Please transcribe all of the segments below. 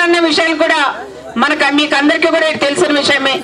చేశారన్న విషయాలు కూడా మనకు మీకు అందరికీ కూడా తెలిసిన విషయమే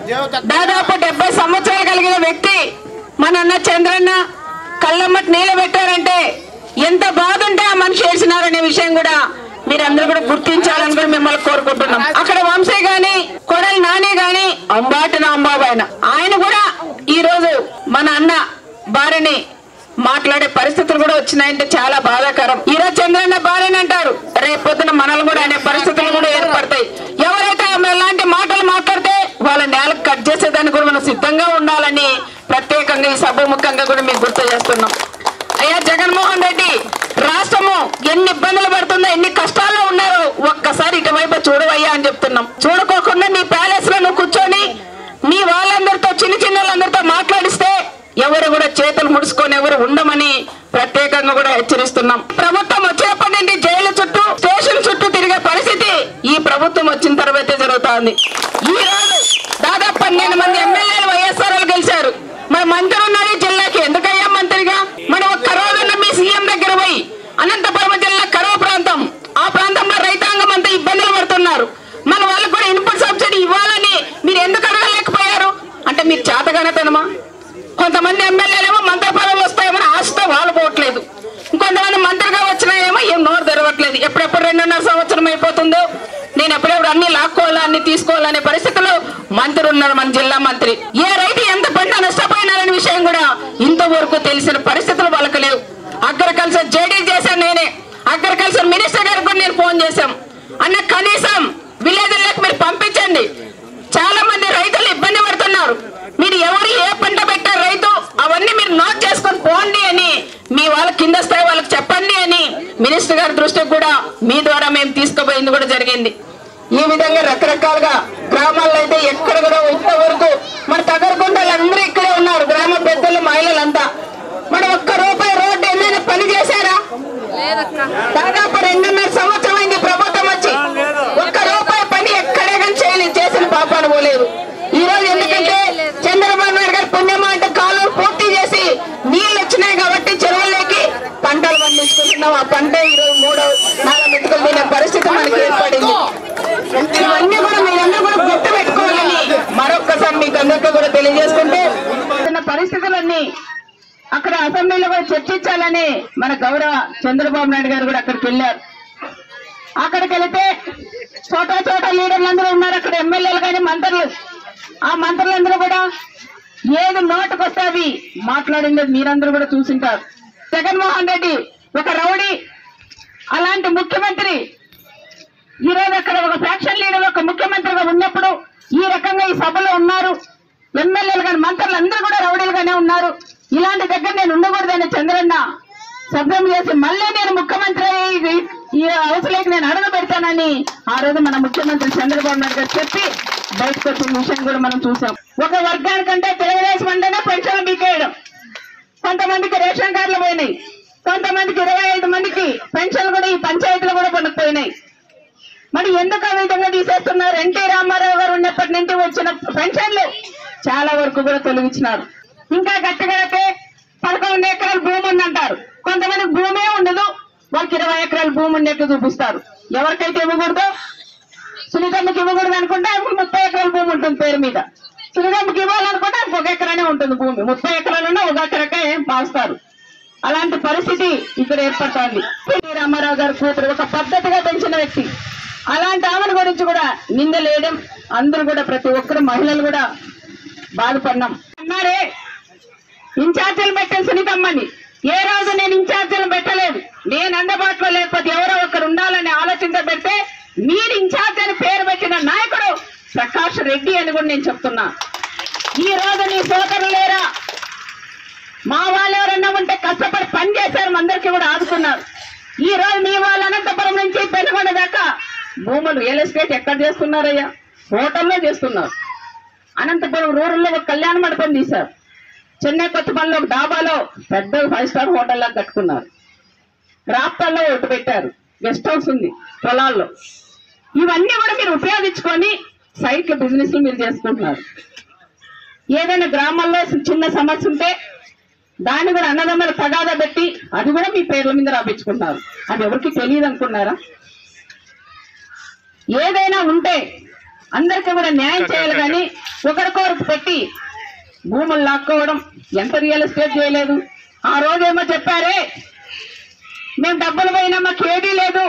దాదాపు డెబ్బై సంవత్సరాలు కలిగిన వ్యక్తి మన అన్న చంద్రన్న కళ్ళమ్మటి నీళ్ళు పెట్టారంటే ఎంత బాధ ఉంటే ఆ మనిషి ఏడ్చినారనే విషయం కూడా మీరందరూ కూడా గుర్తించాలని కూడా మిమ్మల్ని కోరుకుంటున్నాం అక్కడ వంశీ గాని కొడలి నాని గాని అంబాటిన అంబాబు ఆయన ఆయన కూడా ఈ రోజు మన అన్న భార్యని మాట్లాడే పరిస్థితులు కూడా వచ్చినాయంటే చాలా బాధాకరం ఈ రోజు చంద్రన్న భార్యని అంటారు రేపు పొద్దున మనల్ని కూడా అనే పరిస్థితులు కూడా ఏర్పడతాయి ఎవరైతే ఆమె ఎలాంటి మాటలు మాట్లాడితే వాళ్ళ నేలకు కట్ చేసేదానికి కూడా మనం సిద్ధంగా ఉండాలని ప్రత్యేకంగా ఈ సభముఖంగా కూడా మీకు గుర్తు చేస్తున్నాం అయ్యా జగన్మోహన్ రెడ్డి రాష్ట్రము ఎన్ని ఇబ్బందులు పడుతుందో ఎన్ని కష్టాల్లో ఉన్నారో ఒక్కసారి ఇటువైపు చూడవయ్యా అని చెప్తున్నాం చూడుకోకుండా నీ ప్యాలెస్ లో నువ్వు కూర్చొని నీ వాళ్ళందరితో చిన్న చిన్న వాళ్ళందరితో మాట్లాడిస్తే ఎవరు కూడా చేతులు ముడుచుకొని ఎవరు ఉండమని ప్రత్యేకంగా కూడా హెచ్చరిస్తున్నాం ప్రభుత్వం వచ్చినప్పటి నుండి జైలు చుట్టూ స్టేషన్ చుట్టూ తిరిగే పరిస్థితి ఈ ప్రభుత్వం వచ్చిన తర్వాతే జరుగుతోంది ఈ రోజు దాదాపు పన్నెండు మంది ఎమ్మెల్యేలు వైఎస్ఆర్ గెలిచారు మరి మంత్రి ఉన్నారు ఈ జిల్లాకి ఎందుకయ్యా మంత్రిగా మరి ఒక్క రోజున మీ సీఎం దగ్గర పోయి అనంతపురం జిల్లా కరువు ప్రాంతం ఆ ప్రాంతంలో రైతాంగం అంతా ఇబ్బందులు పడుతున్నారు మన వాళ్ళకు కూడా ఇన్పుట్ సబ్సిడీ ఇవ్వాలని మీరు ఎందుకు అడగలేకపోయారు అంటే మీరు చేతగనతనమా కొంతమంది ఎమ్మెల్యేలేమో మంత్రి పదవులు వస్తాయేమో ఆశతో వాళ్ళు పోవట్లేదు ఇంకొంతమంది మంత్రిగా వచ్చినాయేమో ఏం నోరు తెరవట్లేదు ఎప్పుడెప్పుడు రెండున్నర సంవత్సరం అయిపోతుందో నేను ఎప్పుడెప్పుడు అన్ని లాక్కోవాలా అన్ని తీసుకోవాలనే పరిస్థితిలో మంత్రి ఉన్నారు మన జిల్లా మంత్రి ఏ రైతు ఎంత పంట నష్టపోయినారనే విషయం కూడా ఇంతవరకు తెలిసిన పరిస్థితులు వాళ్ళకి లేవు అగ్రికల్చర్ జేడీ చేశాను నేనే అగ్రికల్చర్ మినిస్టర్ గారికి కూడా నేను ఫోన్ చేశాం అన్న కనీసం విలేజ్లకు మీరు పంపించండి చాలా మంది రైతులు ఇబ్బంది పడుతున్నారు మీరు ఎవరు ఏ పంట పెట్టారు రైతు అవన్నీ మీరు నోట్ చేసుకొని పోండి అని మీ వాళ్ళ కింద స్థాయి వాళ్ళకి చెప్పండి అని మినిస్టర్ గారి దృష్టికి కూడా మీ ద్వారా మేము తీసుకుపోయింది కూడా జరిగింది ఈ విధంగా రకరకాలుగా గ్రామాల్లో అయితే ఎక్కడ కూడా ఇంతవరకు మన తగరకుంటలు అందరూ ఇక్కడే ఉన్నారు గ్రామ పెద్దలు మహిళలంతా మరి ఒక్క రూపాయి రోడ్డు ఏమైనా పని చేశారా దాదాపు రెండున్నర సంవత్సరం అయింది ప్రభుత్వం వచ్చి ఒక్క రూపాయి పని ఎక్కడే కానీ చేయలేదు చేసిన పాపాలు పోలేదు ఈ రోజు ఎందుకంటే చంద్రబాబు నాయుడు గారు పుణ్యమా అంటే కాలువలు పూర్తి చేసి నీళ్లు వచ్చినాయి కాబట్టి చెరువుల్లోకి పంటలు పండించుకుంటున్నాం ఆ పంట ఈ రోజు మూడో నాలుగు మెతుకులు తినే పరిస్థితి మనకి ఏర్పడింది ఇవన్నీ కూడా మీరందరూ కూడా గుర్తు పెట్టుకోవాలని మరొక్కసారి మీకు అందరికీ కూడా తెలియజేసుకుంటే ఉన్న పరిస్థితులన్నీ అక్కడ అసెంబ్లీలో కూడా చర్చించాలని మన గౌరవ చంద్రబాబు నాయుడు గారు కూడా అక్కడికి వెళ్ళారు అక్కడికి వెళితే చోటా చోటా లీడర్లు అందరూ ఉన్నారు అక్కడ ఎమ్మెల్యేలు కానీ మంత్రులు ఆ మంత్రులందరూ కూడా ఏది నోటుకు వస్తే అవి మాట్లాడింది మీరందరూ కూడా చూసింటారు జగన్మోహన్ రెడ్డి ఒక రౌడీ అలాంటి ముఖ్యమంత్రి ఈ రోజు అక్కడ ఒక ఫ్యాక్షన్ లీడర్ ఒక ముఖ్యమంత్రిగా ఉన్నప్పుడు ఈ రకంగా ఈ సభలో ఉన్నారు ఎమ్మెల్యేలు కానీ మంత్రులు అందరూ కూడా రౌడీలుగానే ఉన్నారు ఇలాంటి దగ్గర నేను ఉండకూడదని చంద్రన్న శబ్దం చేసి మళ్ళీ నేను ముఖ్యమంత్రి అయ్యి ఈ హౌస్లోకి నేను అడుగు పెడతానని ఆ రోజు మన ముఖ్యమంత్రి చంద్రబాబు నాయుడు గారు చెప్పి బయటకు వచ్చిన విషయం కూడా మనం చూసాం ఒక వర్గానికంటే తెలుగుదేశం అంటేనే పెన్షన్ బీకేయడం కొంతమందికి రేషన్ కార్డులు పోయినాయి కొంతమందికి ఇరవై ఐదు మందికి పెన్షన్లు కూడా ఈ పంచాయతీలు కూడా పనుకుపోయినాయి మరి ఎందుకు ఆ విధంగా తీసేస్తున్నారు ఎన్టీ రామారావు గారు ఉన్నప్పటి నుంచి వచ్చిన పెన్షన్లు చాలా వరకు కూడా తొలగించినారు ఇంకా గట్టిగడితే పదకొండు ఎకరాల భూమి ఉందంటారు కొంతమందికి భూమే ఉండదు వాళ్ళకి ఇరవై ఎకరాల భూమి ఉన్నట్టు చూపిస్తారు ఎవరికైతే ఇవ్వకూడదు సునీతమ్మకి ఇవ్వకూడదు అనుకుంటే ఆమెకు ముప్పై ఎకరాల భూమి ఉంటుంది పేరు మీద సునీతమ్మకి ఇవ్వాలనుకుంటే ఆమెకు ఒక ఎకరానే ఉంటుంది భూమి ముప్పై ఎకరాలున్నా ఒక ఎకరకే పాస్తారు అలాంటి పరిస్థితి ఇక్కడ ఏర్పడుతోంది ఎన్టీ రామారావు గారి కూతురు ఒక పద్ధతిగా పెంచిన వ్యక్తి అలాంటి ఆమెను గురించి కూడా నిందలేయడం అందరూ కూడా ప్రతి ఒక్కరు మహిళలు కూడా బాధపడినాం అన్నారే ఇన్ఛార్జీలు పెట్టాను సునీతమ్మని ఏ రోజు నేను ఇన్ఛార్జీలు పెట్టలేదు నేను అందుబాటులో లేకపోతే ఎవరో ఒకరు ఉండాలని ఆలోచన పెడితే మీరు ఇన్ఛార్జ్ అని పేరు పెట్టిన నాయకుడు ప్రకాష్ రెడ్డి అని కూడా నేను చెప్తున్నా ఈ రోజు నీ సోదరులు లేరా మా వాళ్ళు ఎవరన్నా ఉంటే కష్టపడి పని చేశారు అందరికీ కూడా ఆదుకున్నారు ఈ రోజు మీ వాళ్ళు అనంతపురం నుంచి పెనుగొండ దాకా భూములు రియల్ ఎస్టేట్ ఎక్కడ చేస్తున్నారయ్యా హోటల్లో చేస్తున్నారు అనంతపురం రూరల్లో ఒక కళ్యాణ మండపం తీశారు చెన్నై కొత్తపల్లిలో ఒక డాబాలో పెద్ద ఫైవ్ స్టార్ హోటల్ లాగా కట్టుకున్నారు రాప్తాల్లో ఒకటి పెట్టారు గెస్ట్ హౌస్ ఉంది పొలాల్లో ఇవన్నీ కూడా మీరు ఉపయోగించుకొని సైట్లు బిజినెస్ మీరు చేసుకుంటున్నారు ఏదైనా గ్రామాల్లో చిన్న సమస్య ఉంటే దాన్ని కూడా అన్నదమ్మల తగాదా పెట్టి అది కూడా మీ పేర్ల మీద రాపించుకుంటున్నారు అది ఎవరికి తెలియదు అనుకున్నారా ఏదైనా ఉంటే అందరికీ కూడా న్యాయం చేయాలి కానీ ఒకరికొరకు పెట్టి భూములు లాక్కోవడం ఎంత రియల్ ఎస్టేట్ చేయలేదు ఆ రోజేమో చెప్పారే మేము డబ్బులు పోయినా మాకు ఏదీ లేదు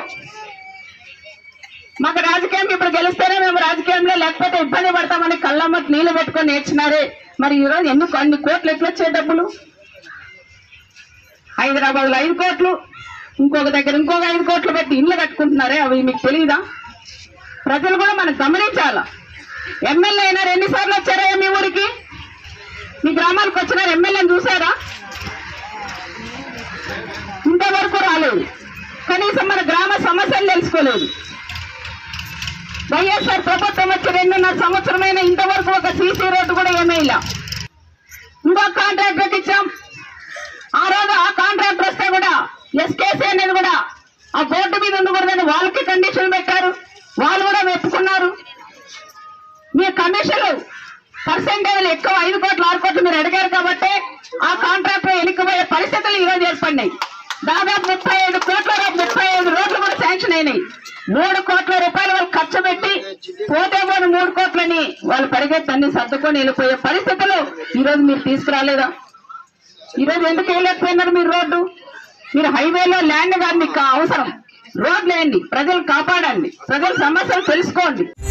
మాకు రాజకీయం ఇప్పుడు గెలిస్తేనే మేము రాజకీయంలో లేకపోతే ఇబ్బంది పడతామని కళ్ళమ్మకి నీళ్లు పెట్టుకొని నేర్చినారే మరి ఈ రోజు ఎందుకు అన్ని కోట్లు ఎట్లా వచ్చాయి డబ్బులు హైదరాబాద్ లో ఐదు కోట్లు ఇంకొక దగ్గర ఇంకొక ఐదు కోట్లు పెట్టి ఇండ్లు కట్టుకుంటున్నారే అవి మీకు తెలియదా ప్రజలు కూడా మనం గమనించాల ఎమ్మెల్యే అయినారు ఎన్నిసార్లు వచ్చారా మీ ఊరికి మీ గ్రామాలకు వచ్చినారు ఎమ్మెల్యేని చూసారా ఇంతవరకు రాలేదు కనీసం మన గ్రామ సమస్యలు తెలుసుకోలేదు వైఎస్ఆర్ ప్రభుత్వం వచ్చి రెండున్నర సంవత్సరమైన ఇంతవరకు ఒక సీసీ రోడ్డు కూడా ఏమీ ఇలా ఇంకో కాంట్రాక్టర్ ఇచ్చాం ఆ రోజు ఆ కాంట్రాక్టర్ వస్తే కూడా ఎస్కేసీ అనేది కూడా ఆ బోర్డు మీద ఉండకూడదని వాళ్ళకి కండిషన్ పెట్టారు వాళ్ళు కూడా మెప్పుకున్నారు మీ కమిషన్లు పర్సెంటేజ్ ఎక్కువ ఐదు కోట్లు ఆరు కోట్లు మీరు అడిగారు కాబట్టి ఆ కాంట్రాక్టర్ వెనుకపోయే పరిస్థితులు ఈ రోజు ఏర్పడినాయి దాదాపు ముప్పై ఐదు కోట్ల రూ- ముప్పై ఐదు రోడ్లు కూడా శాంక్షన్ అయినాయి మూడు కోట్ల రూపాయలు వాళ్ళు ఖర్చు పెట్టి పోతే పోని మూడు కోట్లని వాళ్ళు పరిగెత్తి అన్ని సర్దుకొని వెళ్ళిపోయే పరిస్థితులు ఈ రోజు మీరు తీసుకురాలేదా ఈ రోజు ఎందుకు వేయలేకపోయినారు మీరు రోడ్డు మీరు హైవేలో ల్యాండ్ కాదు మీకు అవసరం రోడ్లు వేయండి ప్రజలు కాపాడండి ప్రజల సమస్యలు తెలుసుకోండి